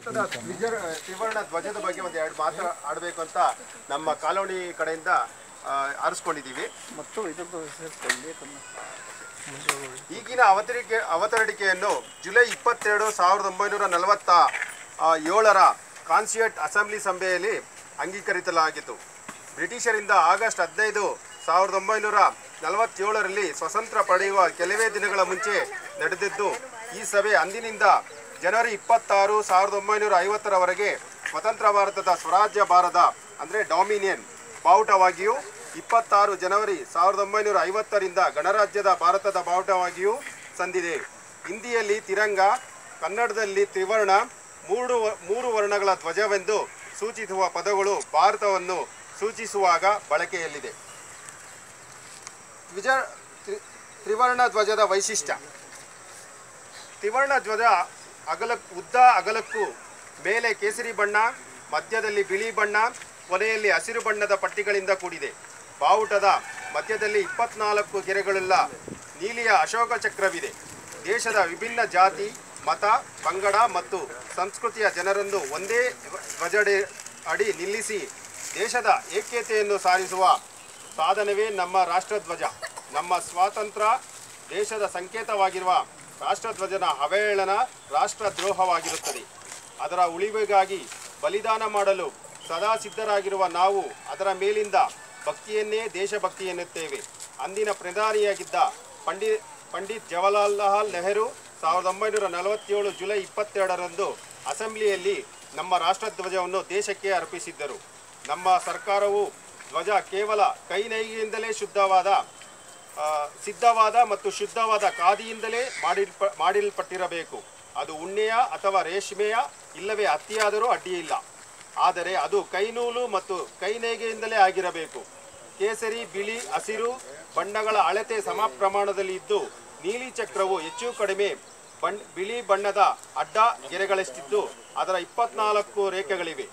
ಭಾರತದ ತ್ರಿಜ ತ್ರಿವರ್ಣ ಧ್ವಜದ ಬಗ್ಗೆ ಒಂದು ಎರಡು ಮಾತು ಆಡಬೇಕು ಅಂತ ನಮ್ಮ ಕಾಲೋನಿ ಕಡೆಯಿಂದ ಆ, ಆರಿಸ್ಕೊಂಡಿದ್ದೀವಿ ಮತ್ತು ಇದರದ್ದು ಉಲ್ಲೇಖನ ಈಗಿನ ಅವತರಿಕೆ ಅವತರಣಿಕೆಯನ್ನು ಜುಲೈ ಇಪ್ಪತ್ತೆರಡು ಸಾವಿರದ ಒಂಬೈನೂರ ನಲವತ್ತ ಆ, ಏಳರ ಕಾನ್ಸ್ಟಿಟ್ಯೂಟ್ ಅಸೆಂಬ್ಲಿ ಸಭೆಯಲ್ಲಿ ಅಂಗೀಕರಿಸಲಾಗಿತ್ತು ಬ್ರಿಟಿಷರಿಂದ ಆಗಸ್ಟ್ ಹದಿನೈದು ಸಾವಿರದ ಒಂಬೈನೂರ ನಲವತ್ತೇಳರಲ್ಲಿ ಸ್ವತಂತ್ರ ಪಡೆಯುವ ಕೆಲವೇ ದಿನಗಳ ಮುಂಚೆ ನಡೆದಿದ್ದು ಈ ಸಭೆ ಅಂದಿನಿಂದ ಜನವರಿ ಇಪ್ಪತ್ತಾರು ಸಾವಿರದ ಒಂಬೈನೂರ ಐವತ್ತರವರೆಗೆ ಸ್ವತಂತ್ರ ಭಾರತದ ಸ್ವರಾಜ್ಯ ಭಾರದ ಅಂದರೆ ಡಾಮಿನಿಯನ್ ಬಾವುಟವಾಗಿಯೂ ಇಪ್ಪತ್ತಾರು ಜನವರಿ ಸಾವಿರದ ಒಂಬೈನೂರ ಐವತ್ತರಿಂದ ಗಣರಾಜ್ಯದ ಭಾರತದ ಬಾವುಟವಾಗಿಯೂ ಸಂದಿದೆ ಹಿಂದಿಯಲ್ಲಿ ತಿರಂಗ ಕನ್ನಡದಲ್ಲಿ ತ್ರಿವರ್ಣ ಮೂರು ವ- ಮೂರು ವರ್ಣಗಳ ಧ್ವಜವೆಂದು ಸೂಚಿಸುವ ಪದಗಳು ಭಾರತವನ್ನು ಸೂಚಿಸುವಾಗ ಬಳಕೆಯಲ್ಲಿದೆ ಧ್ವಜ ತ್ರಿ- ತ್ರಿವರ್ಣ ಧ್ವಜದ ವೈಶಿಷ್ಟ್ಯ ತ್ರಿವರ್ಣ ಧ್ವಜ ಅಗಲ ಉದ್ದ ಅಗಲಕ್ಕೂ ಮೇಲೆ ಕೇಸರಿ ಬಣ್ಣ ಮಧ್ಯದಲ್ಲಿ ಬಿಳಿ ಬಣ್ಣ ಕೊನೆಯಲ್ಲಿ ಹಸಿರು ಬಣ್ಣದ ಪಟ್ಟಿಗಳಿಂದ ಕೂಡಿದೆ ಬಾವುಟದ ಮಧ್ಯದಲ್ಲಿ ಇಪ್ಪತ್ನಾಲ್ಕು ಗೆರೆಗಳುಳ್ಳ ನೀಲಿಯ ಅಶೋಕ ಚಕ್ರವಿದೆ ದೇಶದ ವಿಭಿನ್ನ ಜಾತಿ ಮತ ಪಂಗಡ ಮತ್ತು ಸಂಸ್ಕೃತಿಯ ಜನರನ್ನು ಒಂದೇ ಧ್ವಜಡೆ ಅಡಿ ನಿಲ್ಲಿಸಿ ದೇಶದ ಏಕ್ಯತೆಯನ್ನು ಸಾರಿಸುವ ಸಾಧನವೇ ನಮ್ಮ ರಾಷ್ಟ್ರಧ್ವಜ ನಮ್ಮ ಸ್ವಾತಂತ್ರ್ಯ ದೇಶದ ಸಂಕೇತವಾಗಿರುವ ರಾಷ್ಟ್ರಧ್ವಜನ ಅವಹೇಳನ ರಾಷ್ಟ್ರದ್ರೋಹವಾಗಿರುತ್ತದೆ ಅದರ ಉಳಿವಿಗಾಗಿ ಬಲಿದಾನ ಮಾಡಲು ಸದಾ ಸಿದ್ಧರಾಗಿರುವ ನಾವು ಅದರ ಮೇಲಿಂದ ಭಕ್ತಿಯನ್ನೇ ದೇಶಭಕ್ತಿ ಎನ್ನುತ್ತೇವೆ ಅಂದಿನ ಪ್ರಧಾನಿಯಾಗಿದ್ದ ಪಂಡಿ ಪಂಡಿತ್ ಜವಾಹರ್ಲಾಲ್ ನೆಹರು ಸಾವಿರದ ಒಂಬೈನೂರ ನಲವತ್ತೇಳು ಜುಲೈ ಇಪ್ಪತ್ತೆರಡರಂದು ಅಸೆಂಬ್ಲಿಯಲ್ಲಿ ನಮ್ಮ ರಾಷ್ಟ್ರಧ್ವಜವನ್ನು ದೇಶಕ್ಕೆ ಅರ್ಪಿಸಿದ್ದರು ನಮ್ಮ ಸರ್ಕಾರವು ಧ್ವಜ ಕೇವಲ ಕೈನೈಗಿಯಿಂದಲೇ ಶುದ್ಧವಾದ ಆ, ಸಿದ್ಧವಾದ ಮತ್ತು ಶುದ್ಧವಾದ ಖಾದಿಯಿಂದಲೇ ಮಾಡಿಲ್ಪ ಮಾಡಿಲ್ಪಟ್ಟಿರಬೇಕು ಅದು ಉಣ್ಣೆಯ ಅಥವಾ ರೇಷ್ಮೆಯ ಇಲ್ಲವೇ ಹತ್ತಿಯಾದರೂ ಅಡ್ಡಿಯಿಲ್ಲ ಆದರೆ ಅದು ಕೈನೂಲು ಮತ್ತು ಕೈನೇಯ್ಗೆಯಿಂದಲೇ ಆಗಿರಬೇಕು ಕೇಸರಿ ಬಿಳಿ ಹಸಿರು ಬಣ್ಣಗಳ ಅಳತೆ ಸಮ ಪ್ರಮಾಣದಲ್ಲಿ ಇದ್ದು ನೀಲಿ ಚಕ್ರವು ಹೆಚ್ಚು ಕಡಿಮೆ ಬಣ್ಣ ಬಿಳಿ ಬಣ್ಣದ ಅಡ್ಡ ಗೆರೆಗಳಷ್ಟಿದ್ದು ಅದರ ಇಪ್ಪತ್ನಾಲ್ಕು ರೇಖೆಗಳಿವೆ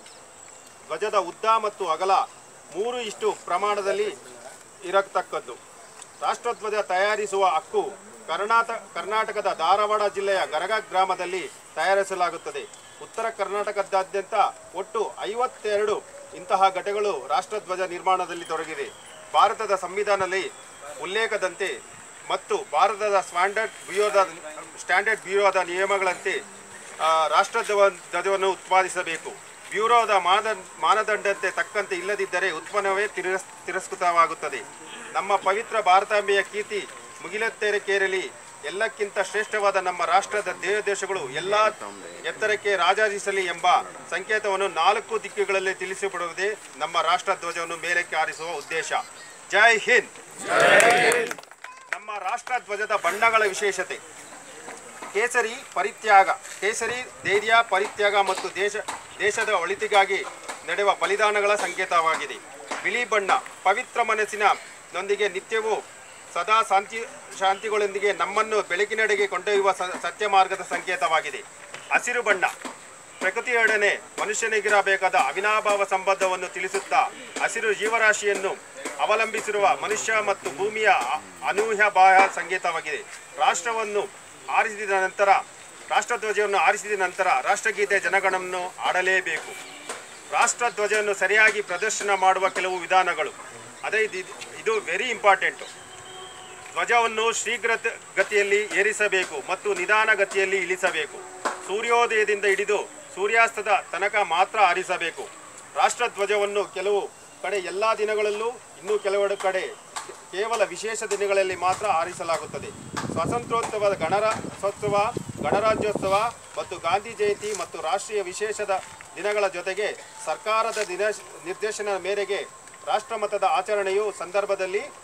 ಧ್ವಜದ ಉದ್ದ ಮತ್ತು ಅಗಲ ಮೂರು ಇಷ್ಟು ಪ್ರಮಾಣದಲ್ಲಿ ಇರತಕ್ಕದ್ದು ರಾಷ್ಟ್ರಧ್ವಜ ತಯಾರಿಸುವ ಹಕ್ಕು ಕರ್ನಾಟಕ ಕರ್ನಾಟಕದ ಧಾರವಾಡ ಜಿಲ್ಲೆಯ ಗರಗ ಗ್ರಾಮದಲ್ಲಿ ತಯಾರಿಸಲಾಗುತ್ತದೆ ಉತ್ತರ ಕರ್ನಾಟಕದಾದ್ಯಂತ ಒಟ್ಟು ಐವತ್ತೆರಡು ಇಂತಹ ಘಟಗಳು ರಾಷ್ಟ್ರಧ್ವಜ ನಿರ್ಮಾಣದಲ್ಲಿ ತೊಡಗಿದೆ ಭಾರತದ ಸಂವಿಧಾನದಲ್ಲಿ ಉಲ್ಲೇಖದಂತೆ ಮತ್ತು ಭಾರತದ ಸ್ಟ್ಯಾಂಡರ್ಡ್ ಬ್ಯೂರೋದ ಸ್ಟ್ಯಾಂಡರ್ಡ್ ಬ್ಯೂರೋದ ನಿಯಮಗಳಂತೆ ಆ, ರಾಷ್ಟ್ರಧ್ವಜ ಧ್ವಜವನ್ನು ಉತ್ಪಾದಿಸಬೇಕು ಬ್ಯೂರೋದ ಮಾನ ಮಾನದಂಡಂತೆ ತಕ್ಕಂತೆ ಇಲ್ಲದಿದ್ದರೆ ಉತ್ಪನ್ನವೇ ತಿರಸ್ ತಿರಸ್ಕೃತವಾಗುತ್ತದೆ ನಮ್ಮ ಪವಿತ್ರ ಭಾರತಾಂಬೆಯ ಕೀರ್ತಿ ಮುಗಿಲೆತ್ತೇರಕ್ಕೇರಲಿ ಎಲ್ಲಕ್ಕಿಂತ ಶ್ರೇಷ್ಠವಾದ ನಮ್ಮ ರಾಷ್ಟ್ರದ ದೇವ ದೇಶಗಳು ಎಲ್ಲ ಎತ್ತರಕ್ಕೆ ರಾಜಾಜಿಸಲಿ ಎಂಬ ಸಂಕೇತವನ್ನು ನಾಲ್ಕು ದಿಕ್ಕುಗಳಲ್ಲಿ ತಿಳಿಸಿಬಿಡುವುದೇ ನಮ್ಮ ರಾಷ್ಟ್ರಧ್ವಜವನ್ನು ಮೇಲಕ್ಕೆ ಹಾರಿಸುವ ಉದ್ದೇಶ ಜೈ ಹಿಂದ್ ನಮ್ಮ ರಾಷ್ಟ್ರಧ್ವಜದ ಬಣ್ಣಗಳ ವಿಶೇಷತೆ ಕೇಸರಿ ಪರಿತ್ಯಾಗ ಕೇಸರಿ ಧೈರ್ಯ ಪರಿತ್ಯಾಗ ಮತ್ತು ದೇಶ ದೇಶದ ಒಳಿತಿಗಾಗಿ ನಡೆಯುವ ಬಲಿದಾನಗಳ ಸಂಕೇತವಾಗಿದೆ ಬಿಳಿ ಬಣ್ಣ ಪವಿತ್ರ ಮನಸ್ಸಿನ ನೊಂದಿಗೆ ನಿತ್ಯವೂ ಸದಾ ಶಾಂತಿ ಶಾಂತಿಗಳೊಂದಿಗೆ ನಮ್ಮನ್ನು ಬೆಳಕಿನೆಡೆಗೆ ಕೊಂಡೊಯ್ಯುವ ಸ- ಸತ್ಯ ಮಾರ್ಗದ ಸಂಕೇತವಾಗಿದೆ ಹಸಿರು ಬಣ್ಣ ಪ್ರಕೃತಿಯೊಡನೆ ಮನುಷ್ಯನಿಗಿರಬೇಕಾದ ಅವಿನಾಭಾವ ಸಂಬಂಧವನ್ನು ತಿಳಿಸುತ್ತಾ ಹಸಿರು ಜೀವರಾಶಿಯನ್ನು ಅವಲಂಬಿಸಿರುವ ಮನುಷ್ಯ ಮತ್ತು ಭೂಮಿಯ ಅ- ಅನೂಹ್ಯ ಬಾಹ್ಯ ಸಂಕೇತವಾಗಿದೆ ರಾಷ್ಟ್ರವನ್ನು ಆರಿಸಿದ ನಂತರ ರಾಷ್ಟ್ರಧ್ವಜವನ್ನು ಆರಿಸಿದ ನಂತರ ರಾಷ್ಟ್ರಗೀತೆ ಜನಗಣವನ್ನು ಆಡಲೇಬೇಕು ರಾಷ್ಟ್ರಧ್ವಜವನ್ನು ಸರಿಯಾಗಿ ಪ್ರದರ್ಶನ ಮಾಡುವ ಕೆಲವು ವಿಧಾನಗಳು ಅದೇ ಇದು ಇದು ವೆರಿ ಇಂಪಾರ್ಟೆಂಟು ಧ್ವಜವನ್ನು ಶೀಘ್ರ ಗತಿಯಲ್ಲಿ ಏರಿಸಬೇಕು ಮತ್ತು ನಿಧಾನ ಗತಿಯಲ್ಲಿ ಇಳಿಸಬೇಕು ಸೂರ್ಯೋದಯದಿಂದ ಹಿಡಿದು ಸೂರ್ಯಾಸ್ತದ ತನಕ ಮಾತ್ರ ಹಾರಿಸಬೇಕು ರಾಷ್ಟ್ರಧ್ವಜವನ್ನು ಕೆಲವು ಕಡೆ ಎಲ್ಲ ದಿನಗಳಲ್ಲೂ ಇನ್ನೂ ಕೆಲವೆಡೆ ಕಡೆ ಕೇವಲ ವಿಶೇಷ ದಿನಗಳಲ್ಲಿ ಮಾತ್ರ ಹಾರಿಸಲಾಗುತ್ತದೆ ಸ್ವಾತಂತ್ರ್ಯೋತ್ಸವದ ಗಣರಾಜ್ಯೋತ್ಸವ ಗಣರಾಜ್ಯೋತ್ಸವ ಮತ್ತು ಗಾಂಧಿ ಜಯಂತಿ ಮತ್ತು ರಾಷ್ಟ್ರೀಯ ವಿಶೇಷದ ದಿನಗಳ ಜೊತೆಗೆ ಸರ್ಕಾರದ ದಿನ ನಿರ್ದೇಶನ ಮೇರೆಗೆ ರಾಷ್ಟ್ರಮತದ ಆಚರಣೆಯು ಸಂದರ್ಭದಲ್ಲಿ